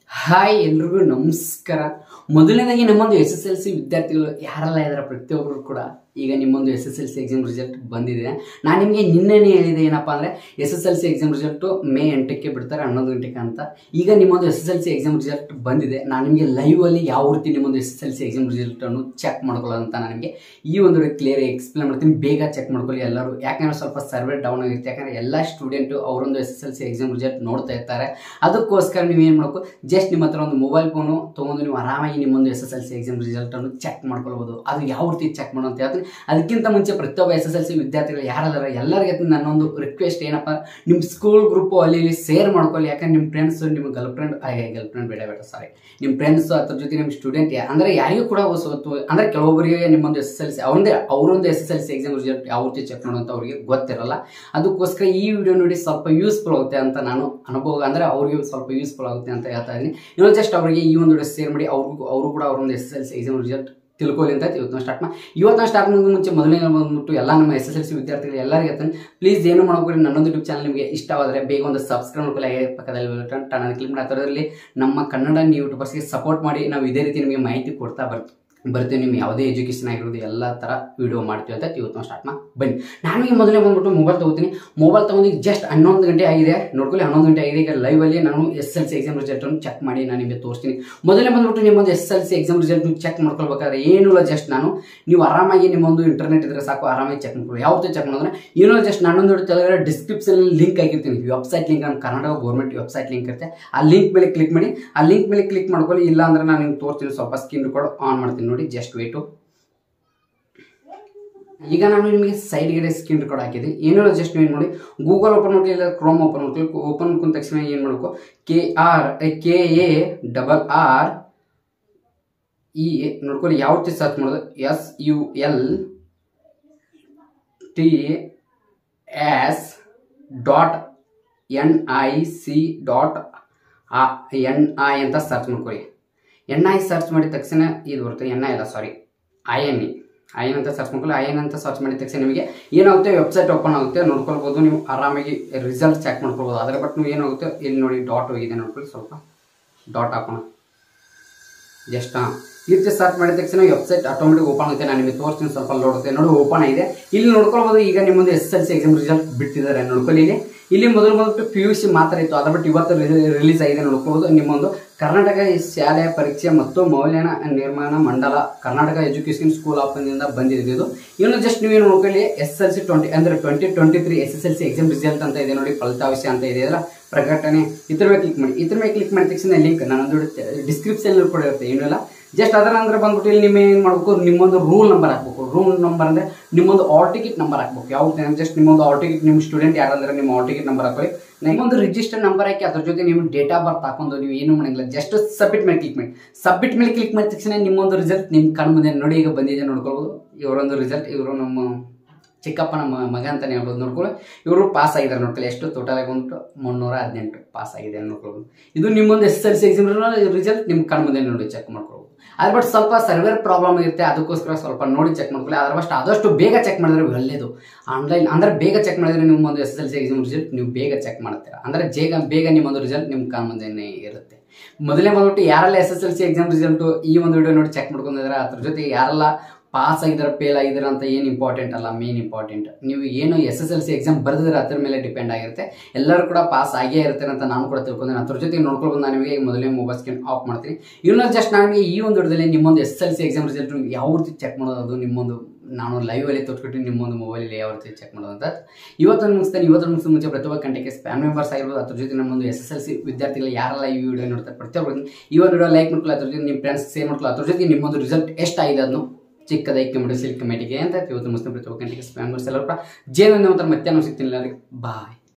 hi ಎಲ್ರಿಗೂ ನಮಸ್ಕಾರ ಮೊದಲನೇದಾಗಿ ನಮ್ಮೊಂದು ಎಸ್ ಎಸ್ ಎಲ್ ಸಿ ವಿದ್ಯಾರ್ಥಿಗಳು ಯಾರೆಲ್ಲ ಇದ್ದಾರೆ ಪ್ರತಿಯೊಬ್ಬರು ಕೂಡ ಈಗ ನಿಮ್ಮೊಂದು S S L C exam result ಬಂದಿದೆ ನಾನು ನಿಮಗೆ ನಿನ್ನೆನೇ ಹೇಳಿದೆ ಏನಪ್ಪ ಅಂದರೆ S S L C exam result May ಎಂಟಕ್ಕೆ ಬಿಡ್ತಾರೆ ಹನ್ನೊಂದು ಗಂಟೆಗೆ ಅಂತ ಈಗ ನಿಮ್ಮೊಂದು S S L C exam result ಬಂದಿದೆ ನಾನು ನಿಮಗೆ ಲೈವಲ್ಲಿ ಯಾವ ರೀತಿ ನಿಮ್ಮೊಂದು S S L C exam ರಿಸಲ್ಟನ್ನು ಚೆಕ್ ಮಾಡ್ಕೊಳ್ಳೋದು ಅಂತ ನಾನು ನಿಮಗೆ ಈ ಒಂದು ಕ್ಲಿಯರ್ ಎಕ್ಸ್ಪ್ಲೇನ್ ಮಾಡ್ತೀನಿ ಬೇಗ ಚೆಕ್ ಮಾಡ್ಕೊಳ್ಳಿ ಎಲ್ಲರೂ ಯಾಕಂದ್ರೆ ಸ್ವಲ್ಪ ಸರ್ವರ್ ಡೌನ್ ಆಗಿರುತ್ತೆ ಯಾಕಂದರೆ ಎಲ್ಲ ಸ್ಟೂಡೆಂಟು ಅವರೊಂದು S S L C exam result ನೋಡ್ತಾ ಇರ್ತಾರೆ ಅದಕ್ಕೋಸ್ಕರ ನೀವು ಏನು ಮಾಡಬೇಕು ಜಸ್ಟ್ ನಿಮ್ಮ ಹತ್ರ ಒಂದು ಮೊಬೈಲ್ ಫೋನು ತೊಗೊಂಡು ನೀವು ಆರಾಮಾಗಿ ನಿಮ್ಮೊಂದು S S L C exam ರಿಸಲ್ಟನ್ನು ಚೆಕ್ ಮಾಡ್ಕೊಳ್ಬೋದು ಅದು ಯಾವ ರೀತಿ ಚೆಕ್ ಮಾಡೋ ಅಂತ ಹೇಳ್ತೀನಿ ಅದಕ್ಕಿಂತ ಮುಂಚೆ ಪ್ರತಿಯೊಬ್ಬ ಎಸ್ ಎಸ್ ಎಲ್ ಸಿ ವಿದ್ಯಾರ್ಥಿಗಳು ಯಾರದಾರ ಎಲ್ಲರಿಗೆ ನನ್ನೊಂದು ರಿಕ್ವೆಸ್ಟ್ ಏನಪ್ಪ ನಿಮ್ಮ ಸ್ಕೂಲ್ ಗ್ರೂಪು ಅಲ್ಲಿ ಇಲ್ಲಿ ಶೇರ್ ಮಾಡ್ಕೊಳ್ಳಿ ಯಾಕಂದ್ರೆ ನಿಮ್ಮ ಫ್ರೆಂಡ್ಸ್ ನಿಮ್ಮ ಗರ್ಲ್ ಫ್ರೆಂಡ್ ಗರ್ಲ್ ಫ್ರೆಂಡ್ ಬೇಡ ಬೇಡ ಸಾರಿ ನಿಮ್ಮ ಫ್ರೆಂಡ್ಸ್ ಅದ್ರ ಜೊತೆ ನಿಮ್ಮ ಸ್ಟೂಡೆಂಟ್ ಅಂದರೆ ಯಾರಿಗೂ ಕೂಡ ಹೊಸತು ಅಂದರೆ ಕೆಲವೊಬ್ಬರಿಗೆ ನಿಮ್ಮೊಂದು ಎಸ್ ಎಸ್ ಎಲ್ ಸಿ ಅವರದೇ ಅವರೊಂದು S S L C exam result ಯಾವ ರೀತಿ ಚೆಕ್ ಮಾಡೋಂತ ಅವರಿಗೆ ಗೊತ್ತಿರಲ್ಲ ಅದಕ್ಕೋಸ್ಕರ ಈ ವಿಡಿಯೋ ನೋಡಿ ಸ್ವಲ್ಪ ಯೂಸ್ಫುಲ್ ಆಗುತ್ತೆ ಅಂತ ನಾನು ಅನುಭವ ಅಂದರೆ ಅವ್ರಿಗೆ ಸ್ವಲ್ಪ ಯೂಸ್ಫುಲ್ ಆಗುತ್ತೆ ಅಂತ ಹೇಳ್ತಾ ಇದ್ದೀನಿ ಇನ್ನೊಂದು ಜಸ್ಟ್ ಅವರಿಗೆ ಈ ಒಂದು ವಿಡಿಯೋ ಶೇರ್ ಮಾಡಿ ಅವ್ರಿಗೂ ಅವರು ಕೂಡ ಅವರೊಂದು S S L C exam result ತಿಳ್ಕೊಳ್ಳಿ ಅಂತ ಇವತ್ತು ನಾವು ಸ್ಟಾರ್ಟ್ ಮಾಡಿ ಇವತ್ತು ನಾವು ಸ್ಟಾರ್ಟ್ ಮಾಡೋದು ಮುಂಚೆ ಮೊದಲನೇ ಬಂದ್ಬಿಟ್ಟು ಎಲ್ಲ ನಮ್ಮ ಎಸ್ ಎಸ್ ಎಲ್ ಸಿ ವಿದ್ಯಾರ್ಥಿಗಳು ಎಲ್ಲರಿಗೆ ಹೇಳ್ತಾನೆ ಪ್ಲೀಸ್ ಏನು ಮಾಡ್ಕೊಳ್ಳಿ ನನ್ನೊಂದು ಯೂಟ್ಯೂಬ್ ಚಾನಲ್ ನಿಮಗೆ ಇಷ್ಟವಾದರೆ ಬೇಗ ಒಂದು ಸಬ್ಸ್ಕ್ರೈಬ್ ಮಾಡ್ಕೊಳ್ಳಿ ಹಾಗೆ ಪಕ್ಕದಲ್ಲಿ ಟನ್ ಕ್ಲಿಕ್ ಮಾಡಿ ಅದರಲ್ಲಿ ನಮ್ಮ ಕನ್ನಡ ಯೂಟ್ಯೂಬರ್ಸ್ಗೆ ಸಪೋರ್ಟ್ ಮಾಡಿ ನಾವು ಇದೇ ರೀತಿ ನಿಮಗೆ ಮಾಹಿತಿ ಕೊಡ್ತಾ ಬರ್ತೀವಿ ಬರ್ತೀವಿ ನಿಮ್ಮ ಯಾವುದೇ ಎಜುಕೇಷನ್ ಆಗಿರೋದು ಎಲ್ಲ ಥರ ವಿಡಿಯೋ ಮಾಡ್ತೀವಿ ಅಂತ ಇವತ್ತು ನಾವು ಸ್ಟಾರ್ಟ್ ಮಾಡಿ ಬನ್ನಿ ನಾನು ಈಗ ಮೊದಲೇ ಬಂದ್ಬಿಟ್ಟು ಮೊಬೈಲ್ ತೊಗೋತೀನಿ ಮೊಬೈಲ್ ತೊಗೊಂಡು ಈಗ ಜಸ್ಟ್ ಹನ್ನೊಂದು ಗಂಟೆ ಆಗಿದೆ ನೋಡ್ಕೊಳ್ಳಿ ಹನ್ನೊಂದು ಗಂಟೆ ಆಗಿದೆ ಈಗ ಲೈವಲ್ಲಿ ನಾನು ಎಸ್ ಎಲ್ ಸಿ ಎಕ್ಸಾಮ್ ರಿಸಲ್ಟನ್ನು ಚೆಕ್ ಮಾಡಿ ನಾನು ನಿಮಗೆ ತೋರಿಸ್ತೀನಿ ಮೊದಲೇ ಬಂದ್ಬಿಟ್ಟು ನಿಮ್ಮೊಂದು S L C exam result check ಮಾಡ್ಕೊಳ್ಬೇಕಾದ್ರೆ ಏನೂ ಇಲ್ಲ ಜಸ್ಟ್ ನಾನು ನೀವು ಆರಾಮಾಗಿ ನಿಮ್ಮೊಂದು ಇಂಟರ್ನೆಟ್ ಇದ್ರೆ ಸಾಕು ಆರಾಮಾಗಿ ಚೆಕ್ ಮಾಡ್ಕೊಳ್ಳಿ ಯಾವ ರೀತಿ ಚೆಕ್ ಮಾಡಿದ್ರೆ ಏನೋ ಜಸ್ಟ್ ನಾನೊಂದು ತೆಗೆದ್ರೆ ಡಿಸ್ಕ್ರಿಪ್ಷನ್ ಲಿಂಕ್ ಆಗಿರ್ತೀನಿ ವೆಬ್ಸೈಟ್ ಲಿಂಕ್ ನಮ್ಮ ಕರ್ನಾಟಕ ಗೌರ್ಮೆಂಟ್ ವೆಬ್ಸೈಟ್ ಲಿಂಕ್ ಇರುತ್ತೆ ಆ ಲಿಂಕ್ ಮೇಲೆ ಕ್ಲಿಕ್ ಮಾಡಿ ಆ ಲಿಂಕ್ ಮೇಲೆ ಕ್ಲಿಕ್ ಮಾಡ್ಕೊಳ್ಳಿ ಇಲ್ಲ ಅಂದ್ರೆ ನಾನು ನಿಮ್ಗೆ ತೋರಿಸ್ತೀನಿ ಸ್ವಲ್ಪ ಸ್ಕ್ರೀನ್ ರೆಕಾರ್ಡ್ ಆನ್ ಮಾಡ್ತೀನಿ ನೋಡಿ ಜಸ್ಟ್ ವೇಟು ಈಗ ನಾನು ನಿಮಗೆ ಸೈಡ್ಗೆ ಸ್ಕ್ರೀನ್ ರೆಕಾರ್ಡ್ ಹಾಕಿದೆ ಏನಿಲ್ಲ ಜಸ್ಟ್ ನೀವು ಏನು ಮಾಡಿ ಗೂಗಲ್ ಓಪನ್ ಮಾಡ್ಕೊಳ್ಳಿ ಇಲ್ಲ ಕ್ರೋಮ್ ಓಪನ್ ಮಾಡ್ಕೊಳ್ಳಿ ಓಪನ್ ಮಾಡ್ಕೊಂಡ ತಕ್ಷಣ ಏನು ಮಾಡಬೇಕು K R K A double R E ನೋಡ್ಕೊಳ್ಳಿ ಯಾವ ರೀತಿ ಸರ್ಚ್ ಮಾಡೋದು S U L T S dot N I C dot N I ಅಂತ ಸರ್ಚ್ ಮಾಡ್ಕೊಳ್ಳಿ ಎನ್ ಐ ಸರ್ಚ್ ಮಾಡಿದ ತಕ್ಷಣ ಇದು ಬರುತ್ತೆ ಎನ್ ಐ ಅಲ್ಲ sorry I N E I N ಅಂತ ಸರ್ಚ್ ಮಾಡ್ಕೊಳ್ಳಿ ಐ ಎನ್ ಅಂತ ಸರ್ಚ್ ಮಾಡಿದ ತಕ್ಷಣ ನಿಮಗೆ ಏನಾಗುತ್ತೆ ವೆಬ್ಸೈಟ್ ಓಪನ್ ಆಗುತ್ತೆ ನೋಡ್ಕೊಳ್ಬೋದು ನೀವು ಆರಾಮಾಗಿ ರಿಸಲ್ಟ್ ಚೆಕ್ ಮಾಡ್ಕೊಳ್ಬೋದು ಅದರ ಬಟ್ ನೀವು ಏನಾಗುತ್ತೆ ಇಲ್ಲಿ ನೋಡಿ ಡಾಟ್ ಹೋಗಿದೆ ನೋಡ್ಕೊಳ್ಳಿ ಸ್ವಲ್ಪ ಡಾಟ್ ಹಾಕೋಣ ಜಸ್ಟ್ ಹಾಂ ಈ ರೀತಿ ಸರ್ಚ್ ಮಾಡಿದ ತಕ್ಷಣ ವೆಬ್ಸೈಟ್ ಆಟೋಮೆಟಿಕ್ ಓಪನ್ ಆಗುತ್ತೆ ನಾನು ನಿಮಗೆ ತೋರಿಸ್ತೀನಿ ಸ್ವಲ್ಪ ನೋಡುತ್ತೆ ನೋಡಿ ಓಪನ್ ಆಗಿದೆ ಇಲ್ಲಿ ನೋಡ್ಕೊಳ್ಬೋದು ಈಗ ನಿಮ್ಮೊಂದು S L C exam result ಬಿಡ್ತಿದ್ದಾರೆ ನೋಡ್ಕೊಳ್ಳಿ ಇಲ್ಲಿ ಇಲ್ಲಿ ಮೊದಲು ಮೊದಲು ಪಿ ಯು ಸಿ ಮಾತ್ರ ಇತ್ತು ಅದ್ರ ಬಟ್ ಇವತ್ತು ರಿಲೀಸ್ ಆಗಿದೆ ನೋಡ್ಕೊಬೋದು ನಿಮ್ಮೊಂದು ಕರ್ನಾಟಕ ಶಾಲೆಯ ಪರೀಕ್ಷೆ ಮತ್ತು ಮೌಲ್ಯನ ನಿರ್ಮಾಣ ಮಂಡಲ ಕರ್ನಾಟಕ ಎಜುಕೇಷನ್ ಸ್ಕೂಲ್ ಆಫ್ ಇಂದ ಬಂದಿದೆ ಇದು ಇನ್ನು ಜಸ್ಟ್ ನೀವೇನು ನೋಡ್ಕೊಳ್ಳಿ ಎಸ್ ಎಲ್ ಸಿ ಟ್ವೆಂಟಿ ಅಂದರೆ twenty twenty three S S L C exam result ಅಂತ ಇದೆ ನೋಡಿ ಫಲಿತಾಂಶ ಅಂತ ಇದೆ ಅದರ ಪ್ರಕಟಣೆ ಇದ್ರ ಮೇಲೆ ಕ್ಲಿಕ್ ಮಾಡಿ ಇದ್ರ ಮೇಲೆ ಕ್ಲಿಕ್ ಮಾಡಿದ ತಕ್ಷಣ ಲಿಂಕ್ ನಾನೊಂದು ಡಿಸ್ಕ್ರಿಪ್ಷನ್ ಕೂಡ ಇರುತ್ತೆ ಏನಿಲ್ಲ ಜಸ್ಟ್ ಅದರ ನಂತರ ಬಂದ್ಬಿಟ್ಟು ಇಲ್ಲಿ ನಿಮ್ಮ ಏನು ಮಾಡಬೇಕು ನಿಮ್ಮೊಂದು ರೂಲ್ ನಂಬರ್ ಹಾಕ್ಬೇಕು ರೂಲ್ ನಂಬರ್ ಅಂದರೆ ನಿಮ್ಮೊಂದು ಆಲ್ ಟಿಕೆಟ್ ನಂಬರ್ ಹಾಕ್ಬೇಕು ಯಾವ ಜಸ್ಟ್ ನಿಮ್ಮೊಂದು ಆಲ್ ಟಿಕೆಟ್ ನಿಮ್ಮ ಸ್ಟೂಡೆಂಟ್ ಯಾರಂದ್ರೆ ನಿಮ್ಮ ಆಲ್ ಟಿಕೆಟ್ ನಂಬರ್ ಹಾಕೊಳ್ಳಿ ನಿಮ್ಮೊಂದು ರಿಜಿಸ್ಟರ್ ನಂಬರ್ ಹಾಕಿ ಅದ್ರ ಜೊತೆ ನಿಮ್ಮ ಡೇಟ್ ಆಫ್ ಬರ್ತ್ ಹಾಕೊಂಡು ನೀವು ಏನು ಮಾಡಂಗಿಲ್ಲ ಜಸ್ಟ್ ಸಬ್ಮಿಟ್ ಮೇಲೆ ಕ್ಲಿಕ್ ಮಾಡಿ ಸಬ್ಮಿಟ್ ಮೇಲೆ ಕ್ಲಿಕ್ ಮಾಡಿದ ತಕ್ಷಣ ನಿಮ್ಮೊಂದು ರಿಸಲ್ಟ್ ನಿಮ್ಮ ಕಣ್ಣು ಮುಂದೆ ನೋಡಿ ಈಗ ಬಂದಿದೆ ನೋಡ್ಕೊಳ್ಬೋದು ಇವರೊಂದು ರಿಸಲ್ಟ್ ಇವರು ನಮ್ಮ ಚಿಕ್ಕಪ್ಪ ನಮ್ಮ ಮಗ ಅಂತಾನೆ ಹೇಳ್ಬೋದು ನೋಡ್ಕೊಳ್ಳಿ ಇವರು ಪಾಸ್ ಆಗಿದ್ದಾರೆ ನೋಡ್ಕೊಳ್ಳಿ ಎಷ್ಟು ಟೋಟಲ್ ಆಗಿ ಬಂದ್ಬಿಟ್ಟು ಮುನ್ನೂರ ಹದಿನೆಂಟು ಪಾಸ್ ಆಗಿದೆ ನೋಡ್ಕೊಳ್ಬೋದು ಇದು ನಿಮ್ಮೊಂದು S L C exam result ನಿಮ್ಮ ಕಣ್ಣು ಮುಂದೆ ನೋಡಿ ಚೆಕ್ ಮಾಡ್ಕೊಳ್ಬೋದು ಅದ್ರ ಬಟ್ ಸ್ವಲ್ಪ ಸರ್ವರ್ ಪ್ರಾಬ್ಲಮ್ ಇರುತ್ತೆ ಅದಕ್ಕೋಸ್ಕರ ಸ್ವಲ್ಪ ನೋಡಿ ಚೆಕ್ ಮಾಡ್ಕೊಳ್ಳಿ ಅದ್ರ ಬಸ್ಟ್ ಆದಷ್ಟು ಬೇಗ ಚೆಕ್ ಮಾಡಿದ್ರೆ ಒಳ್ಳೆಯದು ಆನ್ಲೈನ್ ಅಂದರೆ ಬೇಗ ಚೆಕ್ ಮಾಡಿದ್ರೆ ನಿಮ್ಮೊಂದು S L C exam result ನೀವು ಬೇಗ ಚೆಕ್ ಮಾಡ್ತೀರಾ ಅಂದರೆ ಬೇಗ ಬೇಗ ನಿಮ್ಮೊಂದು ರಿಸಲ್ಟ್ ನಿಮ್ಮ ಕಣ್ಣು ಮುಂದೆನೇ ಇರುತ್ತೆ ಮೊದಲೇ ಬಂದ್ಬಿಟ್ಟು ಯಾರೆಲ್ಲ S S L C exam result ಈ ಒಂದು ವಿಡಿಯೋ ನೋಡಿ ಚೆಕ್ ಮಾಡ್ಕೊಂಡಿದ್ದಾರೆ ಅದ್ರ ಜೊತೆ ಯಾರೆಲ್ಲ ಪಾಸ್ ಆಗಿದ್ದಾರೆ ಫೇಲ್ ಆಗಿದ್ದಾರೆ ಅಂತ ಏನು ಇಂಪಾರ್ಟೆಂಟ್ ಅಲ್ಲ ಮೇನ್ ಇಂಪಾರ್ಟೆಂಟ್ ನೀವು ಏನು S S L C exam ಬರೆದಿದ್ರೆ ಅದ್ರ ಮೇಲೆ ಡಿಪೆಂಡ್ ಆಗಿರುತ್ತೆ ಎಲ್ಲರೂ ಕೂಡ ಪಾಸ್ ಆಗೇ ಇರ್ತಾರೆ ಅಂತ ನಾನು ಕೂಡ ತಿಳ್ಕೊಂತೀನಿ ಅದ್ರ ಜೊತೆ ನೋಡ್ಕೊಳ್ಬೋದು ನಾನು ನಿಮಗೆ ಮೊದಲೇ ಮೊಬೈಲ್ ಸ್ಕ್ರೀನ್ ಆಫ್ ಮಾಡ್ತೀನಿ ಇನ್ನೂ ಜಸ್ಟ್ ನನಗೆ ಈ ಒಂದು ವಿಡಿಯೋದಲ್ಲಿ ನಿಮ್ಮೊಂದು S L C exam result ಯಾವ ರೀತಿ ಚೆಕ್ ಮಾಡೋದು ನಿಮ್ಮೊಂದು ನಾನು ಲೈವಲ್ಲಿ ತೋರಿಸ್ಬಿಟ್ಟು ನಿಮ್ಮೊಂದು ಮೊಬೈಲಲ್ಲಿ ಯಾವ ರೀತಿ ಚೆಕ್ ಮಾಡೋದು ಅಂತ ಇವತ್ತು ಮುಗಿಸ್ತಾನೆ ಇವತ್ತು ಮುಗಿಸ್ ಮುಂಚೆ ಪ್ರತಿಯೊಬ್ಬ ಗಂಟೆಗೆ ಸ್ಪ್ಯಾನ್ ಮೆಂಬರ್ಸ್ ಆಗಿರ್ಬೋದು ಅದ್ರ ಜೊತೆ ನಮ್ಮೊಂದು ಎಸ್ ಎಸ್ ಎಲ್ ಸಿ ವಿದ್ಯಾರ್ಥಿಗಳು ಯಾರೆಲ್ಲ ಈ ವಿಡಿಯೋ ನೋಡ್ತಾರೆ ಪ್ರತಿಯೊಬ್ಬರು ಈ ಒಂದು ವಿಡಿಯೋ ಲೈಕ್ ಮಾಡ್ಕೊಳ್ಳಿ ಅದ್ರ ಜೊತೆ ನಿಮ್ಮ ಫ್ರೆಂಡ್ಸ್ ಸೇರ್ ಮಾಡ್ಕೊಳ್ಳಿ ಅದ್ರ ಜೊತೆ ನಿಮ್ಮೊಂದು ರಿಸಲ್ಟ್ ಎಷ್ಟಾಗಿದೆ ಅದನ್ನು ಚಿಕ್ಕದಾಗಿ ಕಮಿಟಿ ಸಿಲ್ಕ್ ಕಮಿಟಿಗೆ ಅಂತ ಇವತ್ತು ಮುಸ್ಲಿಂ ಪ್ರತಿಯೊಬ್ಬ ಗಂಟೆಗೆ ಸ್ಪ್ಯಾನ್ ಎಲ್ಲರೂ ಕೂಡ ಜೇನು ಮತ್ತೆ ಮಧ್ಯಾಹ್ನ ಸಿಗ್ತೀನಿ ಬಾಯ್